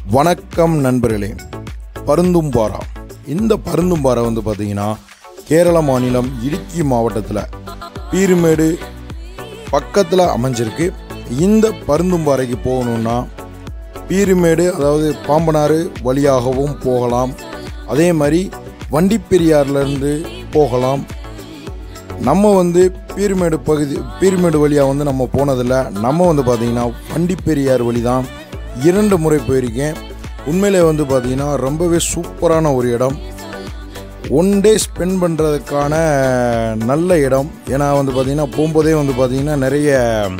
வணக்கம் நண்பர்களே பருந்தும்பாரா இந்த பருந்தும்பாறை வந்து பார்த்தீங்கன்னா கேரள மாநிலம் இடுக்கி மாவட்டத்தில் பீருமேடு பக்கத்தில் அமைஞ்சிருக்கு இந்த பருந்தும்பாறைக்கு போகணுன்னா பீருமேடு அதாவது பாம்பனாறு வழியாகவும் போகலாம் அதே மாதிரி வண்டிப்பெரியார்லேருந்து போகலாம் நம்ம வந்து பீருமேடு பகுதி பீருமேடு வழியாக வந்து நம்ம போனதில்ல நம்ம வந்து பார்த்திங்கன்னா வண்டிப்பெரியார் வழி தான் இரண்டு முறை போயிருக்கேன் உண்மையிலே வந்து பார்த்திங்கன்னா ரொம்பவே சூப்பரான ஒரு இடம் ஒன் டே ஸ்பெண்ட் பண்ணுறதுக்கான நல்ல இடம் ஏன்னா வந்து பார்த்திங்கன்னா போகும்போதே வந்து பார்த்திங்கன்னா நிறைய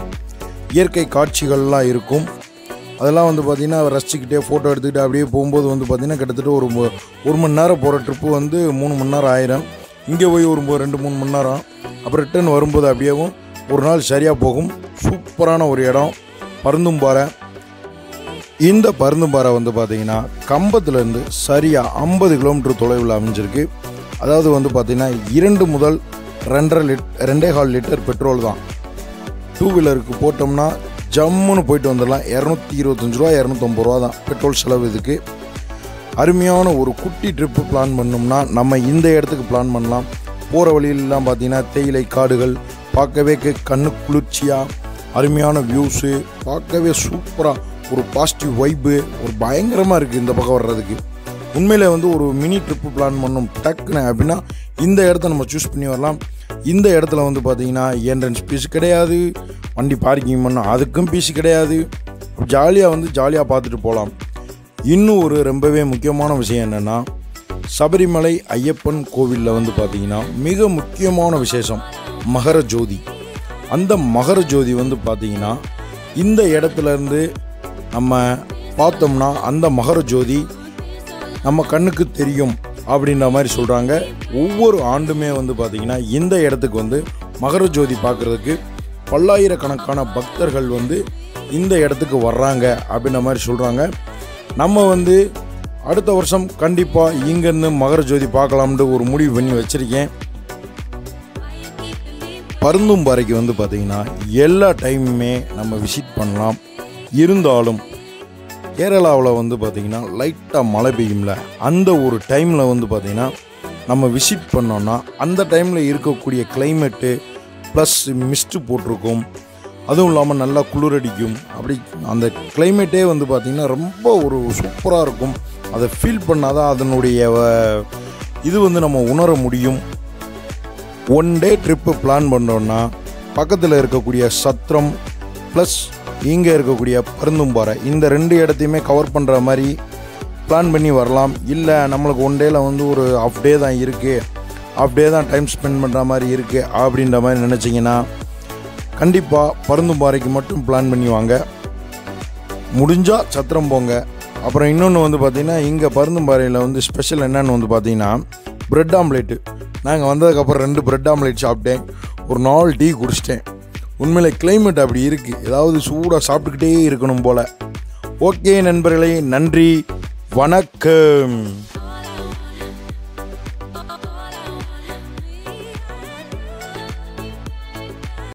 இயற்கை காட்சிகள்லாம் இருக்கும் அதெல்லாம் வந்து பார்த்திங்கன்னா ரசிச்சுக்கிட்டே ஃபோட்டோ எடுத்துக்கிட்டு அப்படியே போகும்போது வந்து பார்த்திங்கன்னா கிட்டத்தட்ட ஒரு மு- ஒரு மணி நேரம் போகிற ட்ரிப்பு வந்து மூணு மணி நேரம் ஆயிரும் இங்கே போய் ஒரு மு- ரெண்டு மூணு மணி நேரம் அப்புறம் ரிட்டர்ன் வரும்போது அப்படியேவும் ஒரு நாள் சரியாக போகும் சூப்பரான ஒரு இடம் பருந்தும்பாறை இந்த பருந்தும்பாறை வந்து பார்த்தீங்கன்னா கம்பத்துலேருந்து சரியாக ஐம்பது கிலோமீட்டர் தொலைவில் அமைஞ்சிருக்கு அதாவது வந்து பார்த்திங்கன்னா இரண்டு முதல் ரெண்டரை லிட் ரெண்டே கால் லிட்டர் பெட்ரோல் தான் டூ வீலருக்கு போட்டோம்னா ஜம்முன்னு போயிட்டு வந்துடலாம் இரநூத்தி இருபத்தஞ்சு ரூபா இரநூத்தொம்பது ரூபா தான் பெட்ரோல் செலவு இதுக்கு அருமையான ஒரு குட்டி ட்ரிப்பு பிளான் பண்ணோம்னா நம்ம இந்த இடத்துக்கு பிளான் பண்ணலாம் போகிற வழியிலலாம் பார்த்தீங்கன்னா தேயிலை காடுகள் பார்க்கவே க- கண்ணு குளிர்ச்சியாக அருமையான வியூஸு பார்க்கவே சூப்பராக ஒரு பாசிட்டிவ் வைப்பு ஒரு பயங்கரமாக இருக்குது இந்த பக்கம் வர்றதுக்கு உண்மையிலே வந்து ஒரு மினி ட்ரிப்பு பிளான் பண்ணோம் டக்குன்னு அப்படின்னா இந்த இடத்த நம்ம சூஸ் பண்ணி வரலாம் இந்த இடத்துல வந்து பார்த்தீங்கன்னா என்ட்ரன்ஸ் பீஸ் கிடையாது வண்டி பார்க்கிங் பண்ணோம் அதுக்கும் பீஸ் கிடையாது ஜாலியாக வந்து ஜாலியாக பார்த்துட்டு போகலாம் இன்னும் ஒரு ரொம்பவே முக்கியமான விஷயம் என்னென்னா சபரிமலை ஐயப்பன் கோவிலில் வந்து பார்த்தீங்கன்னா மிக முக்கியமான விசேஷம் மகர ஜோதி அந்த மகர ஜோதி வந்து பார்த்தீங்கன்னா இந்த இடத்துல இருந்து நம்ம பார்த்தோம்னா அந்த மகர ஜோதி நம்ம கண்ணுக்கு தெரியும் அப்படின்ற மாதிரி சொல்கிறாங்க ஒவ்வொரு ஆண்டுமே வந்து பார்த்திங்கன்னா இந்த இடத்துக்கு வந்து மகர ஜோதி பார்க்குறதுக்கு பல்லாயிரக்கணக்கான பக்தர்கள் வந்து இந்த இடத்துக்கு வர்றாங்க அப்படின்ற மாதிரி சொல்கிறாங்க நம்ம வந்து அடுத்த வருஷம் கண்டிப்பாக இங்கேருந்து மகர ஜோதி பார்க்கலாம்னு ஒரு முடிவு பண்ணி வச்சுருக்கேன் பருந்தும்பாறைக்கு வந்து பார்த்திங்கன்னா எல்லா டைமுமே நம்ம விசிட் பண்ணலாம் இருந்தாலும் கேரளாவில் வந்து பார்த்திங்கன்னா லைட்டாக மழை பெய்யும்ல அந்த ஒரு டைமில் வந்து பார்த்திங்கன்னா நம்ம விசிட் பண்ணோன்னா அந்த டைமில் இருக்கக்கூடிய கிளைமேட்டு ப்ளஸ் மிஸ்ட்டு போட்டிருக்கும் அதுவும் இல்லாமல் நல்லா குளிரடிக்கும் அப்படி அந்த கிளைமேட்டே வந்து பார்த்திங்கன்னா ரொம்ப ஒரு சூப்பராக இருக்கும் அதை ஃபீல் பண்ணாதான் அதனுடைய அஹ், இது வந்து நம்ம உணர முடியும் ஒன் டே ட்ரிப்பு பிளான் பண்ணோன்னா பக்கத்தில் இருக்கக்கூடிய சத்திரம் ப்ளஸ் இங்கே இருக்கக்கூடிய பருந்தும்பாறை இந்த ரெண்டு இடத்தையுமே கவர் பண்ணுற மாதிரி பிளான் பண்ணி வரலாம் இல்லை நம்மளுக்கு ஒன் டேயில் வந்து ஒரு ஆஃப் டே தான் இருக்குது ஆஃப் டே தான் டைம் ஸ்பெண்ட் பண்ணுற மாதிரி இருக்குது அப்படின்ற மாதிரி நினச்சிங்கன்னா கண்டிப்பாக பருந்தும்பாறைக்கு மட்டும் பிளான் பண்ணி வாங்க முடிஞ்சால் சத்திரம் போங்க அப்புறம் இன்னொன்று வந்து பார்த்திங்கன்னா இங்கே பருந்தும்பாறையில் வந்து ஸ்பெஷல் என்னன்னு வந்து பார்த்தீங்கன்னா பிரெட் ஆம்லேட்டு நாங்கள் வந்ததுக்கப்புறம் ரெண்டு பிரெட் ஆம்லேட் சாப்பிட்டேன் ஒரு நாலு டீ குடிச்சிட்டேன் உண்மையிலே கிளைமேட் அப்படி இருக்குது ஏதாவது சூடாக சாப்பிட்டுக்கிட்டே இருக்கணும் போல் ஓகே நண்பர்களே நன்றி வணக்கம்